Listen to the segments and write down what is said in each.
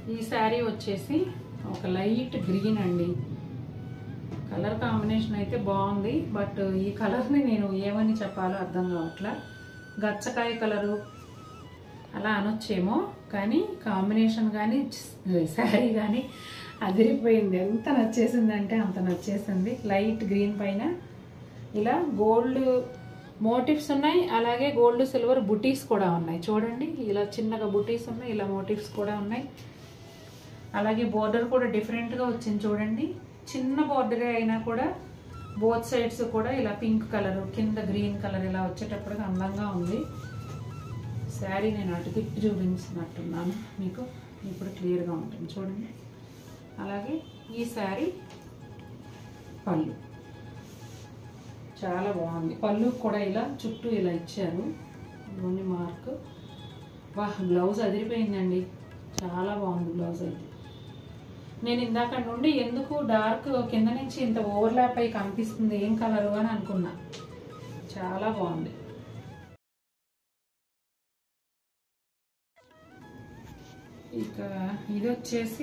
ఈ శారీ వచ్చేసి ఒక లైట్ గ్రీన్ అండి కలర్ కాంబినేషన్ అయితే బాగుంది బట్ ఈ కలర్ని నేను ఏమని చెప్పాలో అర్థం కావట్లా గచ్చకాయ కలరు అలా అనొచ్చేమో కానీ కాంబినేషన్ కానీ శారీ కానీ అదిరిపోయింది ఎంత నచ్చేసిందంటే అంత నచ్చేసింది లైట్ గ్రీన్ పైన ఇలా గోల్డ్ మోటివ్స్ ఉన్నాయి అలాగే గోల్డ్ సిల్వర్ బుటీస్ కూడా ఉన్నాయి చూడండి ఇలా చిన్నగా బుటీస్ ఉన్నాయి ఇలా మోటివ్స్ కూడా ఉన్నాయి అలాగే బోర్డర్ కూడా డిఫరెంట్గా వచ్చింది చూడండి చిన్న బోర్డరే అయినా కూడా బోత్ సైడ్స్ కూడా ఇలా పింక్ కలర్ కింద గ్రీన్ కలర్ ఇలా వచ్చేటప్పటికి అందంగా ఉంది శారీ నేను అటు తిప్పి చూపించినట్టున్నాను మీకు ఇప్పుడు క్లియర్గా ఉంటుంది చూడండి అలాగే ఈ శారీ పళ్ళు చాలా బాగుంది పళ్ళు కూడా ఇలా చుట్టూ ఇలా ఇచ్చారు ఇవన్నీ మార్క్ వా బ్లౌజ్ అదిరిపోయిందండి చాలా బాగుంది బ్లౌజ్ అయితే నేను ఇందాక నుండి ఎందుకు డార్క్ కింద నుంచి ఇంత ఓవర్లాప్ అయి కనిపిస్తుంది ఏం కలరు అని అనుకున్నా చాలా బాగుంది ఇక ఇది వచ్చేసి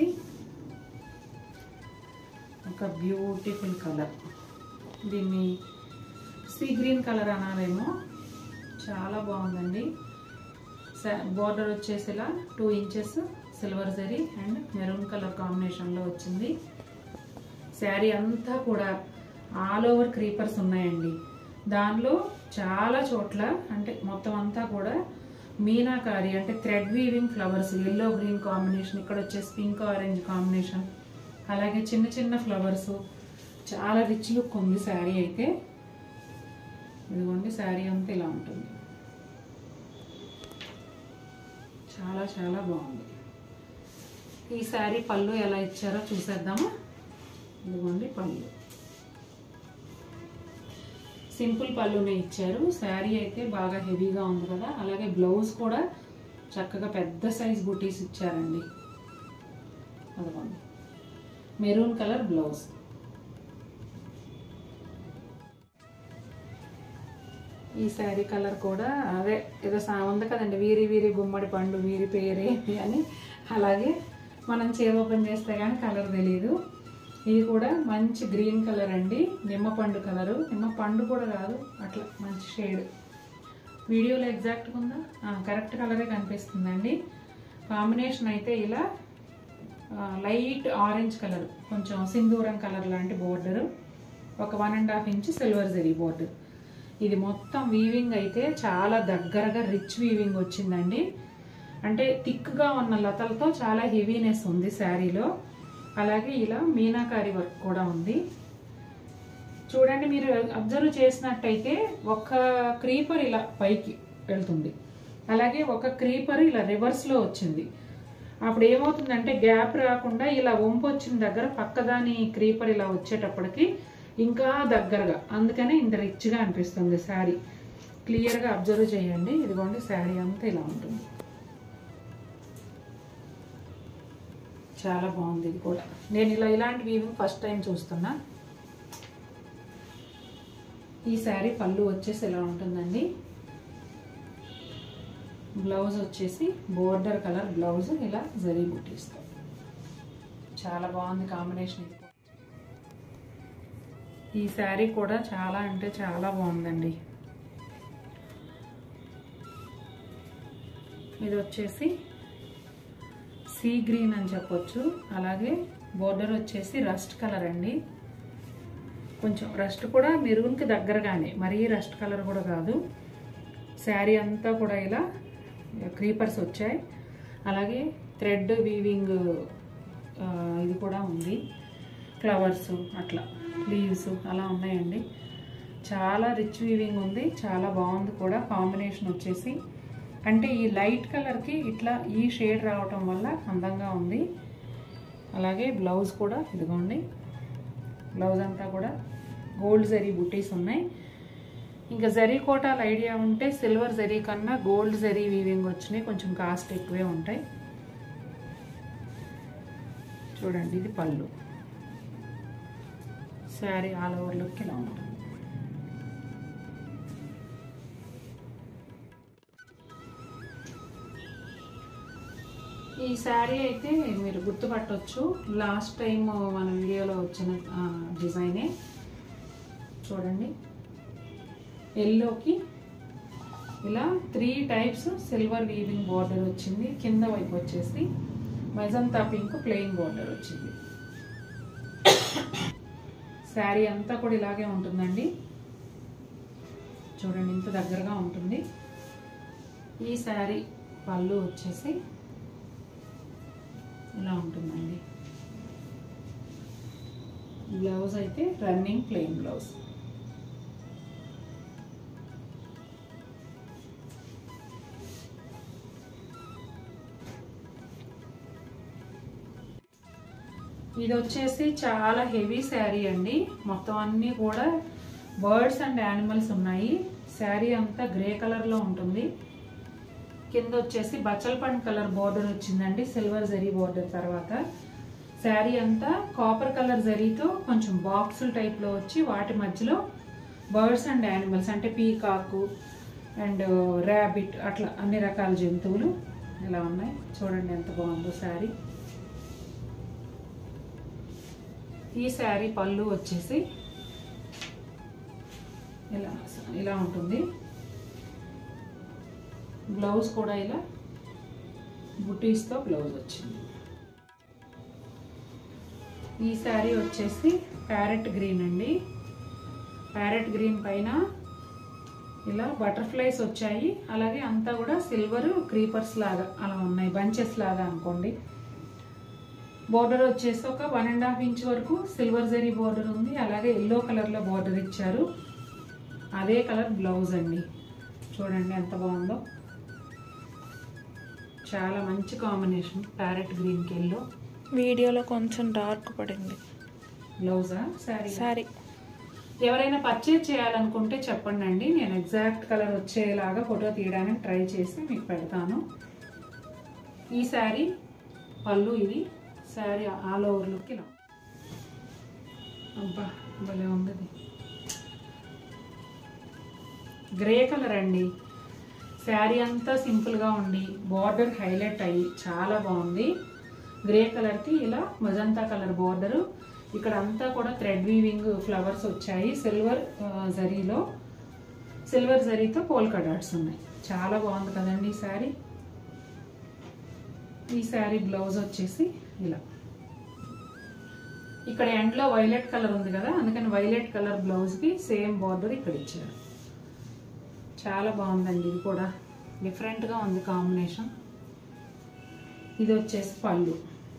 ఒక బ్యూటిఫుల్ కలర్ దీన్ని సీ గ్రీన్ కలర్ అనాలేమో చాలా బాగుందండి బార్డర్ వచ్చేసి ఇలా two inches silver zari and maroon colour కాంబినేషన్లో వచ్చింది శారీ అంతా కూడా ఆల్ ఓవర్ క్రీపర్స్ ఉన్నాయండి దానిలో చాలా చోట్ల అంటే మొత్తం అంతా కూడా మీనాకారి అంటే thread weaving flowers yellow green combination ఇక్కడ వచ్చేసి పింక్ ఆరెంజ్ కాంబినేషన్ అలాగే చిన్న చిన్న ఫ్లవర్స్ చాలా రిచ్ లుక్ ఉంది శారీ అయితే ఇదిగోండి శారీ అంతా ఇలా ఉంటుంది చాలా చాలా బాగుంది ఈ శారీ పళ్ళు ఎలా ఇచ్చారో చూసేద్దామా ఇదిగోండి పళ్ళు సింపుల్ పళ్ళునే ఇచ్చారు శారీ అయితే బాగా హెవీగా ఉంది కదా అలాగే బ్లౌజ్ కూడా చక్కగా పెద్ద సైజ్ బుటీస్ ఇచ్చారండి అదిగోండి మెరూన్ కలర్ బ్లౌజ్ ఈ శారీ కలర్ కూడా అదే ఏదో సా ఉంది కదండి వీరి వీరి గుమ్మడి పండు వీరి పేరేమి అని అలాగే మనం చీర ఓపెన్ చేస్తే కానీ కలర్ తెలియదు ఇది కూడా మంచి గ్రీన్ కలర్ అండి నిమ్మ పండు కలరు నిమ్మ పండు కూడా కాదు అట్లా మంచి షేడ్ వీడియోలో ఎగ్జాక్ట్గా ఉందా ఆ, కరెక్ట్ కలరే కనిపిస్తుందండి కాంబినేషన్ అయితే ఇలా ఆ, లైట్ ఆరెంజ్ కలర్ కొంచెం సింధూరం కలర్ లాంటి బోర్డరు ఒక one and half inch silver zari border ఇది మొత్తం వీవింగ్ అయితే చాలా దగ్గరగా రిచ్ వీవింగ్ వచ్చిందండి అంటే థిక్గా ఉన్న లతలతో చాలా హెవీనెస్ ఉంది శారీలో అలాగే ఇలా మీనాకారి వర్క్ కూడా ఉంది చూడండి మీరు అబ్జర్వ్ చేసినట్టయితే ఒక క్రీపర్ ఇలా పైకి వెళ్తుంది అలాగే ఒక క్రీపర్ ఇలా రివర్స్లో వచ్చింది అప్పుడు ఏమవుతుందంటే గ్యాప్ రాకుండా ఇలా వంపు వచ్చిన దగ్గర పక్కదాని క్రీపర్ ఇలా వచ్చేటప్పటికి ఇంకా దగ్గరగా అందుకనే ఇంత రిచ్గా అనిపిస్తుంది శారీ క్లియర్గా అబ్జర్వ్ చేయండి ఇదిగోండి శారీ అంతా ఇలా ఉంటుంది చాలా బాగుంది ఇది కూడా నేను ఇలా ఇలాంటి వీవింగ్ ఫస్ట్ టైం చూస్తున్నా ఈ శారీ పళ్ళు వచ్చేసి ఎలా ఉంటుందండి బ్లౌజ్ వచ్చేసి బోర్డర్ కలర్ బ్లౌజ్ ఇలా జరీ బుట్టిస్తాం చాలా బాగుంది కాంబినేషన్ ఇది కూడా. ఈ శారీ కూడా చాలా అంటే చాలా బాగుందండి ఇది వచ్చేసి సీ గ్రీన్ అని చెప్పొచ్చు అలాగే బోర్డర్ వచ్చేసి రస్ట్ కలర్ అండి కొంచెం రస్ట్ కూడా మెరూన్కి దగ్గరగానే మరీ రస్ట్ కలర్ కూడా కాదు శారీ అంతా కూడా ఇలా క్రీపర్స్ వచ్చాయి అలాగే థ్రెడ్ వీవింగ్ ఇది కూడా ఉంది ఫ్లవర్స్ అట్లా లీవ్స్ అలా ఉన్నాయండి చాలా రిచ్ వీవింగ్ ఉంది చాలా బాగుంది కూడా కాంబినేషన్ వచ్చేసి అంటే ఈ లైట్ కలర్కి ఇట్లా ఈ షేడ్ రావటం వల్ల అందంగా ఉంది అలాగే బ్లౌజ్ కూడా ఇదిగోండి బ్లౌజ్ అంతా కూడా గోల్డ్ జరీ బుటీస్ ఉన్నాయి ఇంకా జరీ కోటాల ఐడియా ఉంటే సిల్వర్ జరీ కన్నా గోల్డ్ జరీ వీవింగ్ వచ్చినాయి కొంచెం కాస్ట్ ఎక్కువే ఉంటాయి చూడండి ఇది పళ్ళు శారీ ఆల్ ఓవర్ లుక్ ఇలా ఉంటుంది ఈ శారీ అయితే మీరు గుర్తుపట్టవచ్చు లాస్ట్ టైం మన వీడియోలో వచ్చిన ఆ, డిజైనే చూడండి ఎల్లోకి ఇలా three types silver weaving border వచ్చింది కింద వైపు వచ్చేసి మెజంతా పింక్ ప్లెయిన్ బార్డర్ వచ్చింది శారీ అంతా కూడా ఇలాగే ఉంటుందండి చూడండి ఇంత దగ్గరగా ఉంటుంది ఈ శారీ పళ్ళు వచ్చేసి ఇలా ఉంటుందండి బ్లౌజ్ అయితే రన్నింగ్ ప్లెయిన్ బ్లౌజ్ ఇది వచ్చేసి చాలా హెవీ శారీ అండి మొత్తం అన్నీ కూడా బర్డ్స్ అండ్ యానిమల్స్ ఉన్నాయి శారీ అంతా గ్రే కలర్లో ఉంటుంది కింద వచ్చేసి బచ్చలపండు కలర్ బార్డర్ వచ్చిందండి సిల్వర్ జరీ బార్డర్ తర్వాత శారీ అంతా కాపర్ కలర్ జరీతో కొంచెం బాక్సుల టైప్లో వచ్చి వాటి మధ్యలో బర్డ్స్ అండ్ యానిమల్స్ అంటే పీకాకు అండ్ ర్యాబిట్ అట్లా అన్ని రకాల జంతువులు ఇలా ఉన్నాయి చూడండి ఎంత బాగుందో శారీ ఈ శారీ పళ్ళు వచ్చేసి ఇలా ఇలా ఉంటుంది బ్లౌజ్ కూడా ఇలా బుటీస్తో బ్లౌజ్ వచ్చింది ఈ శారీ వచ్చేసి ప్యారెట్ గ్రీన్ అండి ప్యారెట్ గ్రీన్ పైన ఇలా బటర్ఫ్లైస్ వచ్చాయి అలాగే అంతా కూడా సిల్వర్ క్రీపర్స్ లాగా అలా ఉన్నాయి బంచెస్ లాగా అనుకోండి బోర్డర్ వచ్చేసి ఒక వన్ అండ్ హాఫ్ ఇంచ్ వరకు సిల్వర్ జరీ బోర్డర్ ఉంది అలాగే ఎల్లో కలర్లో బోర్డర్ ఇచ్చారు అదే కలర్ బ్లౌజ్ అండి చూడండి ఎంత బాగుందో చాలా మంచి కాంబినేషన్ ప్యారెట్ గ్రీన్కి ఎల్లో వీడియోలో కొంచెం డార్క్ పడింది బ్లౌజా శారీ సారీ ఎవరైనా పర్చేజ్ చేయాలనుకుంటే చెప్పండి అండి నేను ఎగ్జాక్ట్ కలర్ వచ్చేలాగా ఫోటో తీయడానికి ట్రై చేసి మీకు పెడతాను ఈ శారీ పళ్ళు ఇది శారీ ఆల్ ఓవర్ లుక్ ఇలా అబ్బా భలే ఉంది ఇది. గ్రే కలర్ అండి శారీ అంతా సింపుల్గా ఉండి బార్డర్ హైలైట్ అయ్యి చాలా బాగుంది గ్రే కలర్కి ఇలా మజంతా కలర్ బార్డరు ఇక్కడ అంతా కూడా థ్రెడ్ వీవింగ్ ఫ్లవర్స్ వచ్చాయి సిల్వర్ జరీలో సిల్వర్ జరీతో పోల్కా డాట్స్ ఉన్నాయి చాలా బాగుంది కదండి ఈ శారీ ఈ శారీ బ్లౌజ్ వచ్చేసి ఇలా ఇక్కడ ఎండ్లో వైలెట్ కలర్ ఉంది కదా అందుకని వైలెట్ కలర్ బ్లౌజ్కి సేమ్ బార్డర్ ఇక్కడ ఇచ్చారు చాలా బాగుందండి ఇది కూడా డిఫరెంట్గా ఉంది కాంబినేషన్ ఇది వచ్చేసి పళ్ళు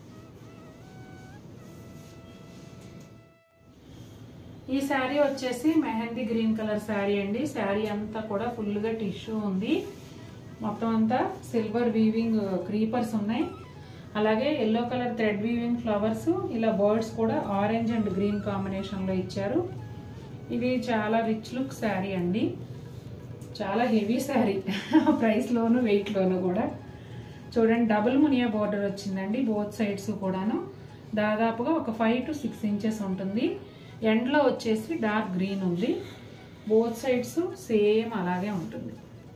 ఈ శారీ వచ్చేసి మెహందీ గ్రీన్ కలర్ శారీ అండి శారీ అంతా కూడా ఫుల్గా టిష్యూ ఉంది మొత్తం అంతా సిల్వర్ వీవింగ్ క్రీపర్స్ ఉన్నాయి అలాగే yellow colour thread weaving flowers ఇలా బర్డ్స్ కూడా ఆరెంజ్ అండ్ గ్రీన్ కాంబినేషన్లో ఇచ్చారు ఇది చాలా రిచ్ లుక్ శారీ అండి చాలా హెవీ శారీ ప్రైస్లోను వెయిట్లోను కూడా చూడండి డబుల్ మునియా బార్డర్ వచ్చిందండి బోత్ సైడ్స్ కూడాను దాదాపుగా ఒక ఫైవ్ టు సిక్స్ ఇంచెస్ ఉంటుంది ఎండ్లో వచ్చేసి డార్క్ గ్రీన్ ఉంది బోత్ సైడ్స్ సేమ్ అలాగే ఉంటుంది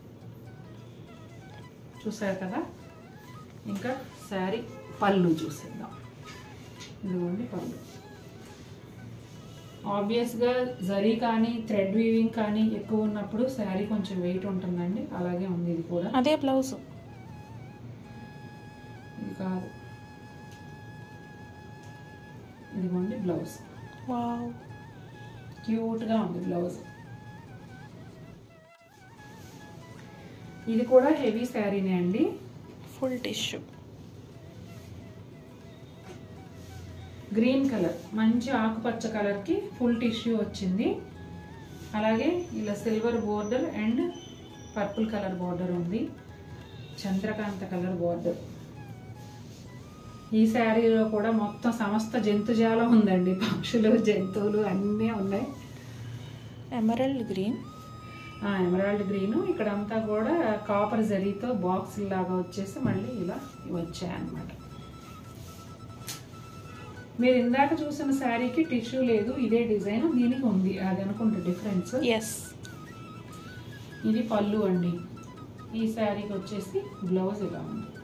చూసారు కదా ఇంకా శారీ పళ్ళు చూసేద్దాం ఇదిగోండి పళ్ళు ఆబ్వియస్గా జరీ కానీ థ్రెడ్ వీవింగ్ కానీ ఎక్కువ ఉన్నప్పుడు శారీ కొంచెం వెయిట్ ఉంటుందండి అలాగే ఉంది ఇది కూడా అదే బ్లౌజ్ ఇది కాదు ఇదిగోండి బ్లౌజ్ వావ్ క్యూట్గా ఉంది బ్లౌజ్ ఇది కూడా హెవీ శారీనే అండి ఫుల్ టిష్యూ గ్రీన్ కలర్ మంచి ఆకుపచ్చ కలర్కి ఫుల్ టిష్యూ వచ్చింది అలాగే ఇలా silver border and purple colour border ఉంది చంద్రకాంత కలర్ బోర్డర్ ఈ శారీలో కూడా మొత్తం సమస్త జంతుజాలం ఉందండి పక్షులు జంతువులు అన్నీ ఉన్నాయి ఎమరల్డ్ గ్రీన్ ఎమరాల్డ్ గ్రీన్ ఇక్కడ అంతా కూడా కాపర్ జరీతో బాక్స్ లాగా వచ్చేసి మళ్ళీ ఇలా వచ్చాయన్నమాట మీరు ఇందాక చూసిన శారీకి టిష్యూ లేదు ఇదే డిజైన్ దీనికి ఉంది అది అనుకుంటా డిఫరెన్స్ ఎస్ ఇది పళ్ళు అండి ఈ శారీకి వచ్చేసి బ్లౌజ్ ఇలా ఉంది